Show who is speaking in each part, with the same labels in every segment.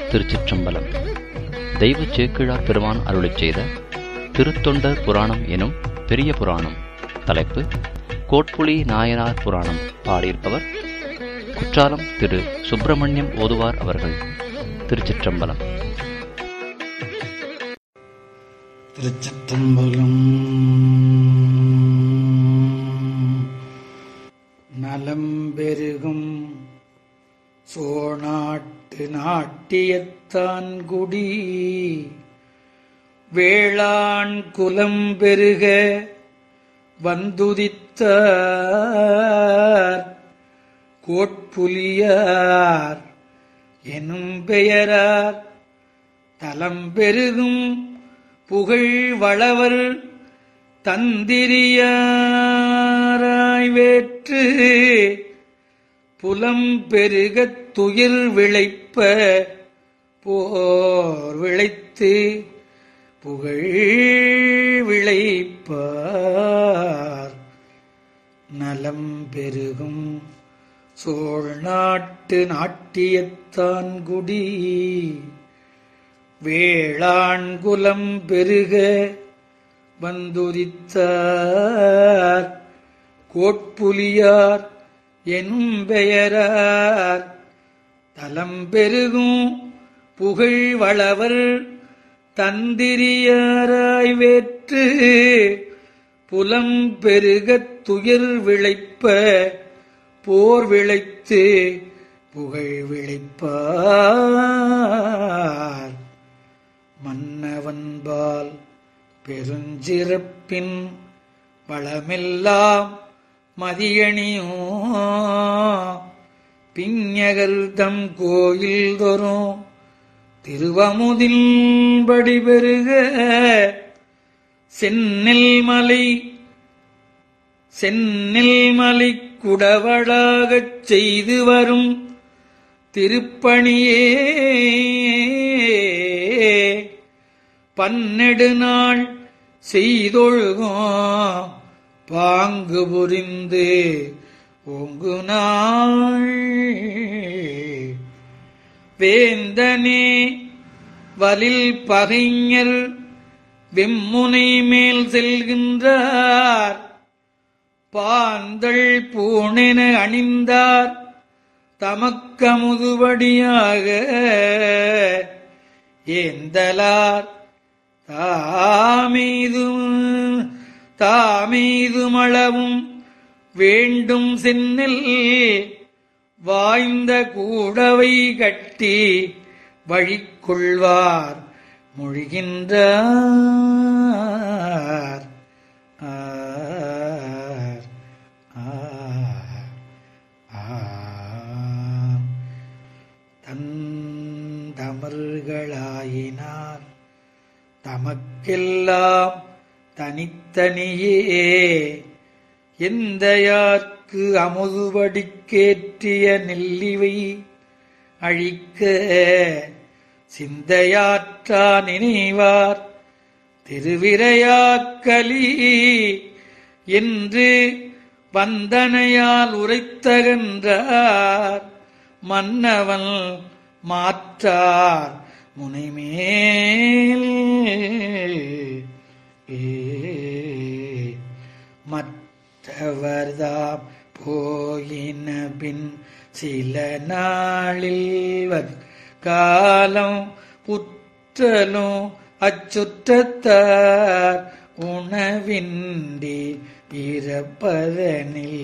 Speaker 1: திருச்சிற்றம்பலம் தெய்வ சேக்கிழார் பெருமான் அருளிச் செய்த திருத்தொண்டர் புராணம் எனும் பெரிய புராணம் தலைப்பு கோட்புலி நாயனார் புராணம் பாடியிருப்பவர் குற்றாலம் திரு சுப்பிரமணியம் ஓதுவார் அவர்கள் திருச்சிற்றம்பலம்
Speaker 2: திருச்சிற்றம்பலம் நலம் பெருகும் சோநாட்டு நாட்டியத்தான் குடி வேளாண் குலம் பெருக வந்துதித்த கோட்புலியார் எனும் பெயரார் தலம் பெருகும் புகழ் வளவர் தந்திரியாராய் வேற்று புலம் பெருகத் துயிர் விளைப்ப போர் விளைத்து புகழ் விளைப்பார் நலம் பெருகும் சோழ் நாட்டு நாட்டியத்தான் குடி வேளாண்குலம் பெருக வந்துரித்தார் கோட்புலியார் எனும் பெயரார் தலம் பெருகும் புகழ் வளவர் தந்திரியாராய் வேற்று புலம் பெருகத் துயர் விளைப்ப போர் விளைத்து புகழ் விளைப்பார் மன்னவன்பால் பெருஞ்சிறப்பின் வளமெல்லாம் மதியணியோ பிஞகர்தம் கோயில் தோறும் திருவமுதில் படிபெருக செந்நெல் மலை செந்நெல் மலை குடவளாகச் செய்து வரும் திருப்பணியே பன்னெடு நாள் செய்தொழுகோ பாங்கு புரிந்து ஓங்கு நாள் வேந்தனே வலில் பகைஞர் வெம்முனை மேல் செல்கின்றார் பாந்தள் பூணென அணிந்தார் தமக்கமுதுபடியாக ஏந்தலார் தாமீதும் தாமீதுமளவும் வேண்டும் சென்னில் வாய்ந்த கூடவை கட்டி வழிக்கொள்வார் மொழிகின்றார் ஆர் ஆர் ஆம். தந்தமர்களாயினார் தமக்கெல்லாம் தனித்தனியே எந்த யார்க்கு அமுதுபடிக்கேற்றிய நெல்லிவை அழிக்க சிந்தையாற்றா நினைவார் திருவிரையாக்கலி என்று வந்தனையால் உரைத்தகன்றார் மன்னவன் மாற்றார் முனைமேல் ஏ மற்றவர்தாம் போயின பின் சில நாளில் காலம் புற்றலும் அச்சுற்றத்தார் உணவின்றி இறப்பதனில்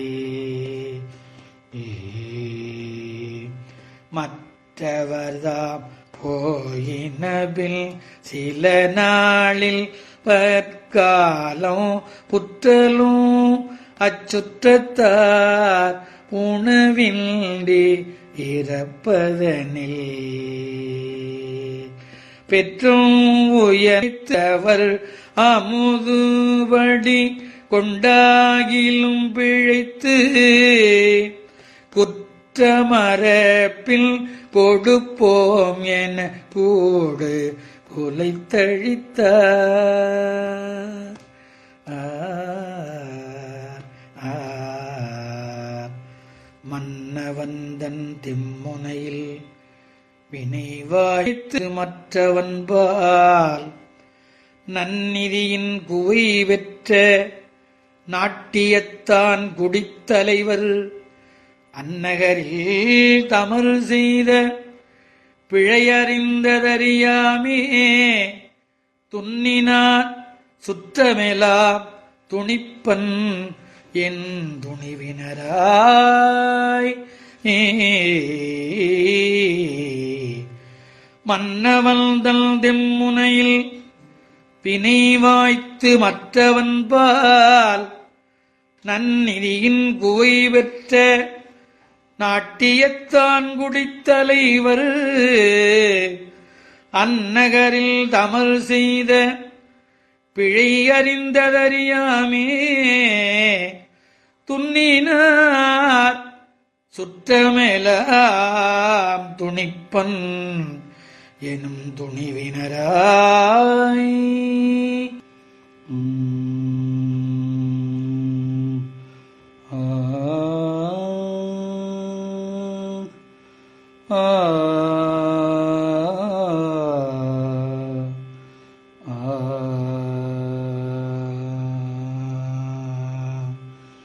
Speaker 2: மற்றவர்தாம் போயினபில் சில நாளில் பற்காலம் புற்றலும் அச்சுற்றத்தார் உணவின்றி இறப்பதனில் பெற்றும் உயர்த்தவர் அமுதுபடி கொண்டாகிலும் பிழைத்து குற்றமரப்பில் கொடுப்போம் என கூடு குலைத்தழித்த மன்னவந்தன் திம்முனையில் வினைவாய்த்து மற்றவன்பால் நன்னிதியின் குவை பெற்ற நாட்டியத்தான் குடித்தலைவர் அன்னகரில் தமறு செய்த பிழையறிந்ததறியாமே துன்னினார் சுற்றமெலாம் துணிப்பன் என் துணிவினராய் மன்னவந்தல் தெம்முனையில் பிணை வாய்த்து மற்றவன்பால் நன்னிதியின் குவை பெற்ற நாட்டியத்தான் குடித்தலைவர் அந்நகரில் தமறு செய்த பிழை அறிந்ததறியாமே துன்னினார் சுற்றமெலாம் துணிப்பன் எனும் துணிவினராய் உம். ஆ. ஆ. ஆ.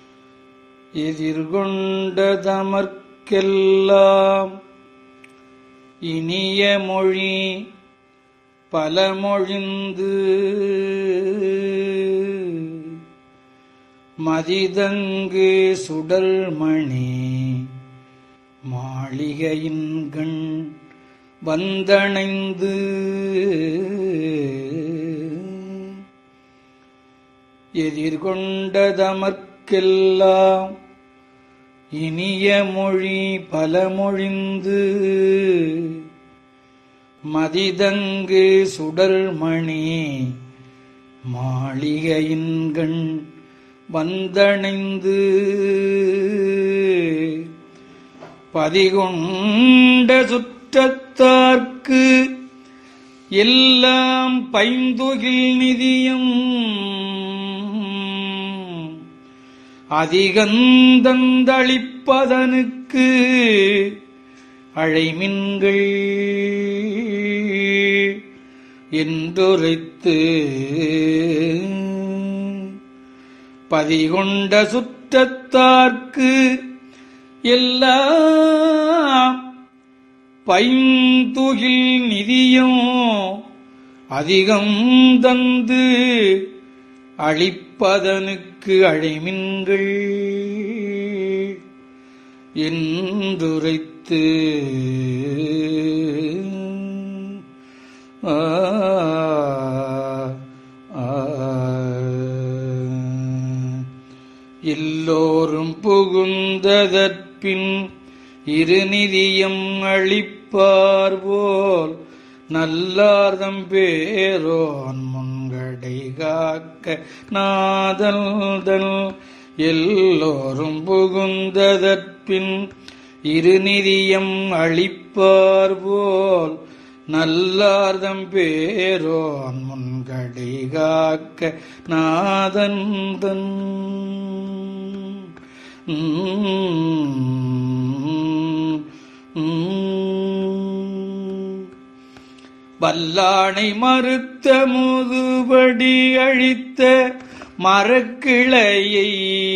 Speaker 2: எதிர்கொண்ட தமர்க்கெல்லாம் இனிய மொழி பலமொழிந்து மதிதங்கு சுடர்மணி மாளிகையின் கண் வந்தணைந்து எதிர்கொண்டதமர்க்கெல்லாம் இனிய மொழி பலமொழிந்து மதிதங்கு சுடர்மணி மாளிகையின்கண் வந்தணைந்து பதிகொண்ட சுற்றத்தார்க்கு எல்லாம் பைந்துகில் நிதியம் அதிகந்தந்தளிப்பதனுக்கு அழைமின்கள் என்றுரைத்து பதிகொண்ட சுற்றத்தார்க்கு எல்லாம் பைந்துகில் நிதியம் அதிகம் தந்து அளிப்பதனுக்கு அழைமின்கள் என்றுரைத்து ஆ, ஆ. எல்லோரும் புகுந்ததற்பின் இருநிதியம் அளிப்பார் போல் நல்லார்தம் பேரோன் முன்கடை காக்க நாதல்தல் எல்லோரும் புகுந்ததற்பின் இருநிதியம் அளிப்பார் போல் நல்லார்தம் பேரோன் முன்கடை காக்க நாதந்தன் வல்லானை மறுத்த முதுபடி அழித்த மரக்கிளையை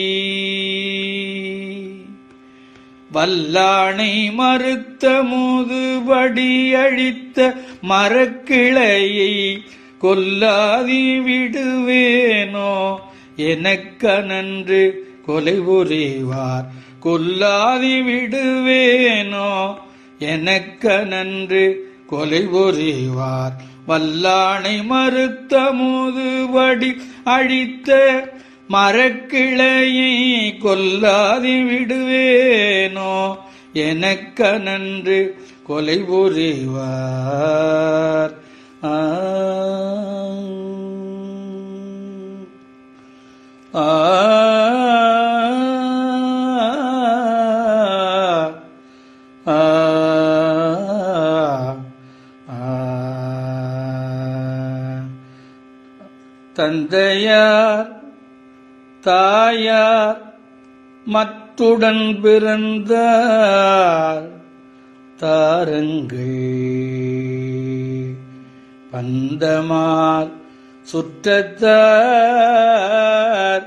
Speaker 2: வல்லானை மறுத்த முதுபடி அழித்த மரக்கிளையை கொல்லாதி விடுவேனோ எனக்கனன்று கொலை புரிவார் கொல்லாதி விடுவேனோ எனக்கனன்று கொலை புரிவார் வல்லானை மறுத்த முதுபடி அழித்த மரக்கிளையை கொல்லாதி விடுவேனோ எனக்கனன்று கொலை புரிவார் ஆ ஆ ஆ தந்தையார் தாயார் மற்றுடன் பிறந்தார் தாரங்கள் பந்தமார் சுற்றத்தார்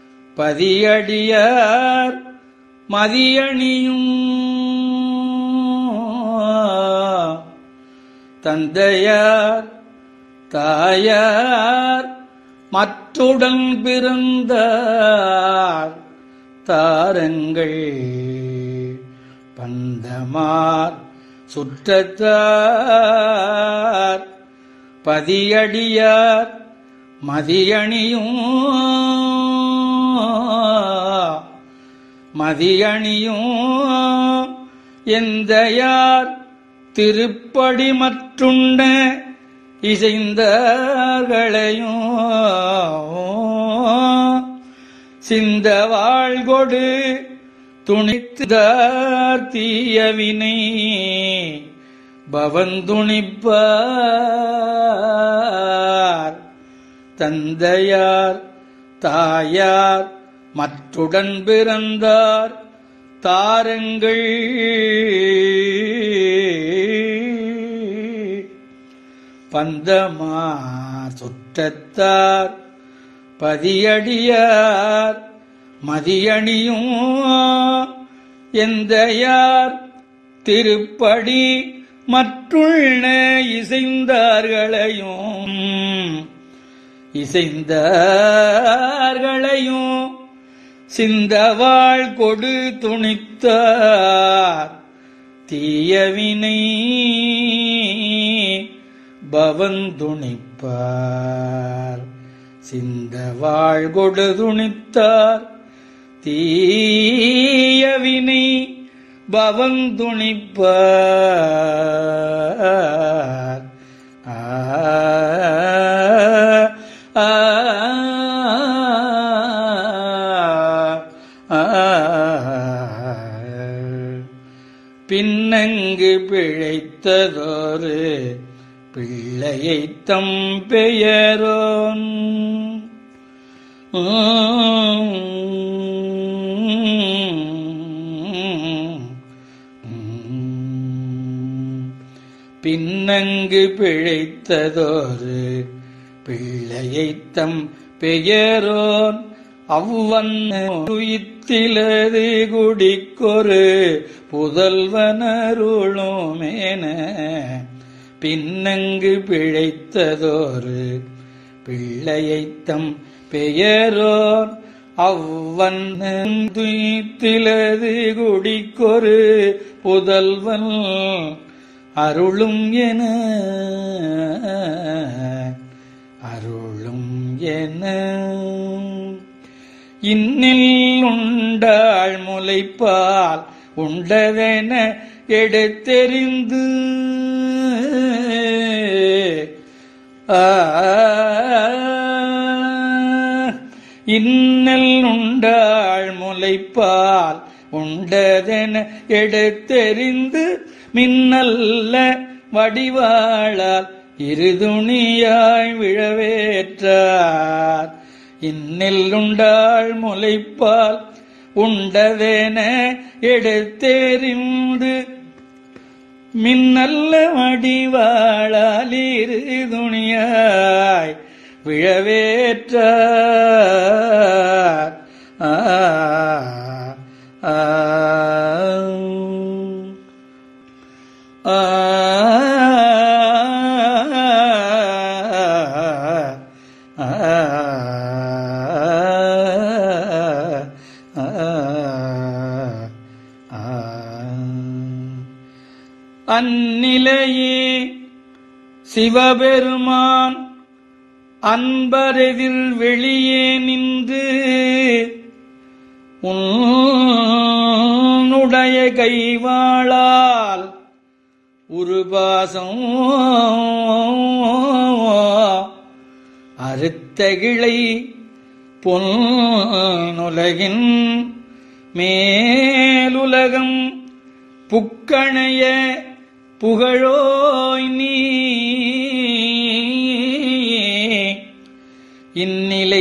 Speaker 2: பதியடியார் மதியணியும் தந்தையார் தாயார் மற்றுடன் பிறந்தார் தாரங்கள் பந்தமார் சுற்றத்தார் பதியடியார் மதியணியும் மதியணியும் எந்தையார் திருப்படி மற்றுண்ட இசைந்தார்களையும் சிந்த வாழ்கொடு துணித்தார் தீயவினை பவந்துணிப்பார் தந்தையார் தாயார் மற்றுடன் பிறந்தார் தாரங்கள் பந்தமார் சுற்றத்தார் பதியடியார் மதியணியும் எந்தையார் திருப்படி மற்றுள்ள இசைந்தார்களையும் இசைந்தார்களையும் சிந்தவாள் கொடு துணித்தார் தீயவினை பவந்துணிப்பார் சிந்தவாள் கொடு துணித்தார் தீயவினை பவந்துணிப்பார் ஆ ஆ ஆ பின்னங்கு பிழைத்ததொரு பிள்ளையை தம் பெயரோன் பின்னங்கு பிழைத்ததொரு பிள்ளையை தம் பெயரோன் அவ்வன்னுயித்திலது குடிக்கொரு புதல்வனருளுமேன பின்னங்கு பிழைத்ததொரு பிள்ளையைத்தம் பெயரோர் அவ்வன்னுயித்திலது குடிக்கொரு புதல்வன் அருளும் என அருளும் என இன்னில் உண்டாள் முளைப்பால் உண்டதென எடுத்தெறிந்து ஆ, இன்னல் உண்டாள் முளைப்பால் உண்டதென எடுத்தெறிந்து மின்னல்ல வடிவாளால் இருதுணியாய் விழவேற்றார் இன்னில் உண்டாள் முளைப்பால் உண்டதென எடுத்தெறிந்து மின்னல்ல வடிவாளால் இரு துணியாய் விழவேற்றார் ஆ, ஆ, ஆ, அந்நிலையே சிவபெருமான் அன்பரெதில் வெளியே நின்று உன்னுடைய கைவாளால் உருபாசம் அறுத்த கிளை பொன்னுலகின் மேலுலகம் புக்கணைய புகழோய் நீ இந்நிலை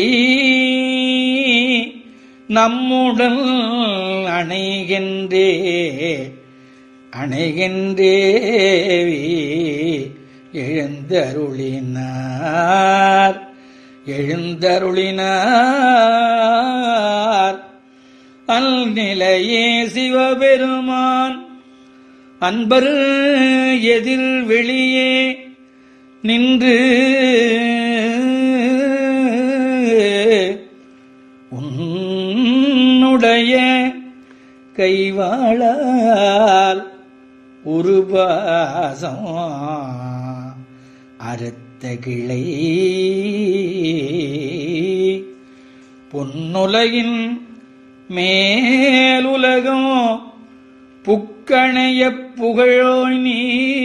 Speaker 2: நம்முடன் அணைகின்றே அணைகின்றேவி எழுந்தருளினார் எழுந்தருளினார் அல்நிலையே சிவபெருமான் அன்பர் எதிர் வெளியே நின்று உன்னுடைய கைவாளால் உருபாசம் அறுத்த கிளை பொன்னுலகின் மேலுலகம் புக்கணைய புகழோய் நீ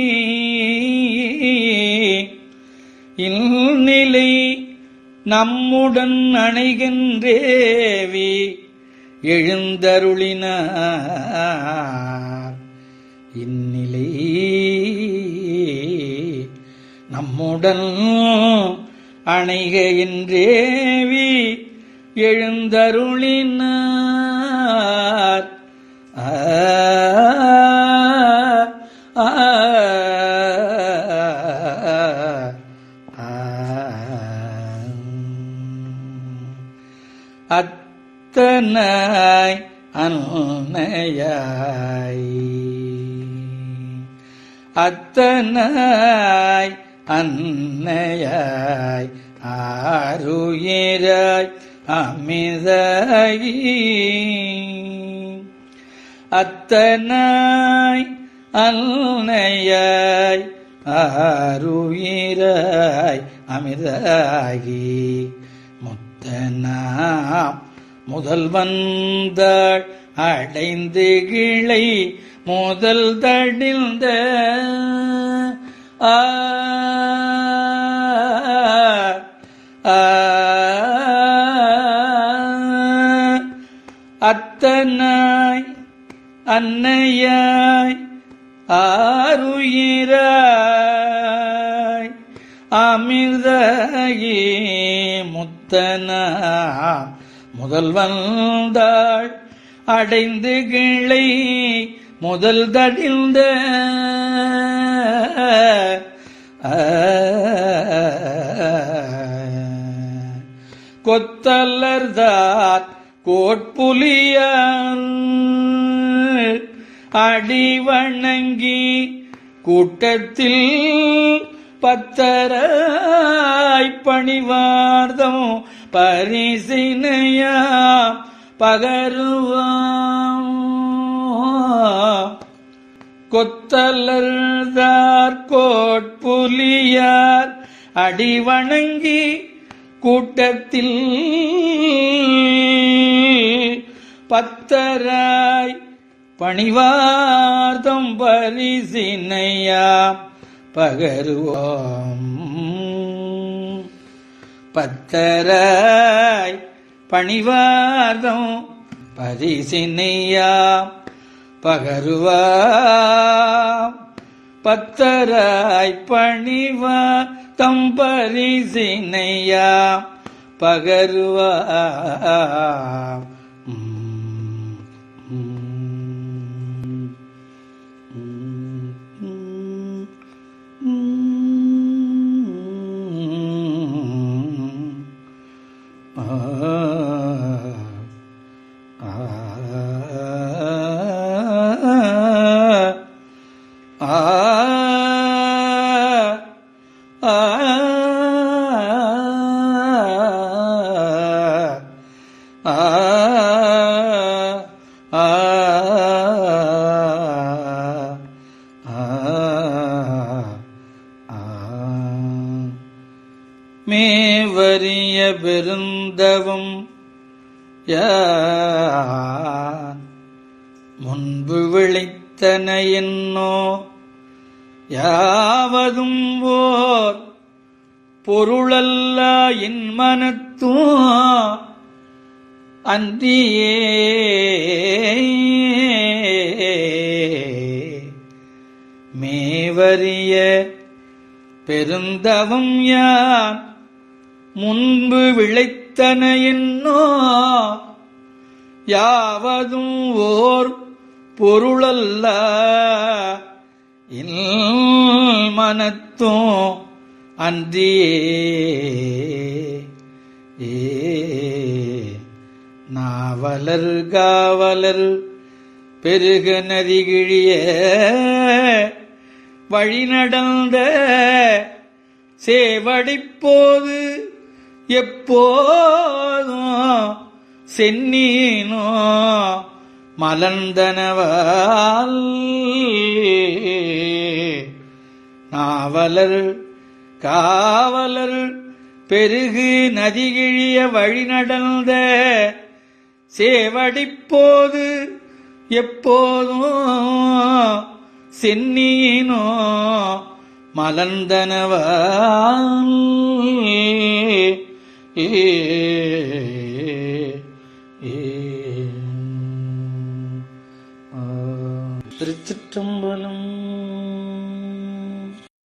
Speaker 2: இந்நிலை நம்முடன் அணைகின்றேவி எழுந்தருளினார் இந்நிலை நம்முடன் அணைகின்றேவி எழுந்தருளினார் ஆ ஆ ஆ அத்தனாய் அன்னையாய் அத்தனாய் அன்னையாய் ஆருயிராய் அமிதாயி அத்தனாய் அன்னையாய் ஆருயிராய் அமிதாகி முத்தனாம் முதல் வந்தாள் அடைந்து கிளை முதல் தடிந்த ஆ ஆ, அத்தனாய் அன்னையாய் ஆருயிராய் அமிர்தாகி முத்தனா முதல் வந்தாள் அடைந்து கிளை முதல் தடிந்த கொத்தல்லர்தார் கோட்புலியார் அடி வணங்கி கூட்டத்தில் பத்தராய் பணிவார்தம் பரிசினையா பகருவாம் கொத்தலர்தார் கோட்புலியார் அடி வணங்கி கூட்டத்தில் பத்தராய் பணிவார்த்தம் பரிசினையா பகருவோம் பத்தராய் பணிவார்த்தம் பரிசினையா பகருவாம் பத்தராய் பணிவா தம் பரிசினையா பகருவா மேவரிய பெருந்தவம் யான் முன்பு விளைத்தன என்னோ யாவதும் ஓர் பொருளல்ல என் மனத்தும் அன்றியே மேவரிய பெருந்தவம் யான் முன்பு விளைத்தன என்னோ யாவதும் ஓர் பொருளல்ல இல் மனத்தும் அன்றியே ஏ நாவலர் காவலர் பெருக நதிகிழிய வழி நடந்த சேவடிப்போது எப்போதும் சென்னீனோ மலர்ந்தனவால் நாவலர் காவலர் பெருகு நதிகிழிய வழி நடந்த சேவடிப்போது எப்போதும் சென்னியினோ மலர்ந்தனவால் ஏ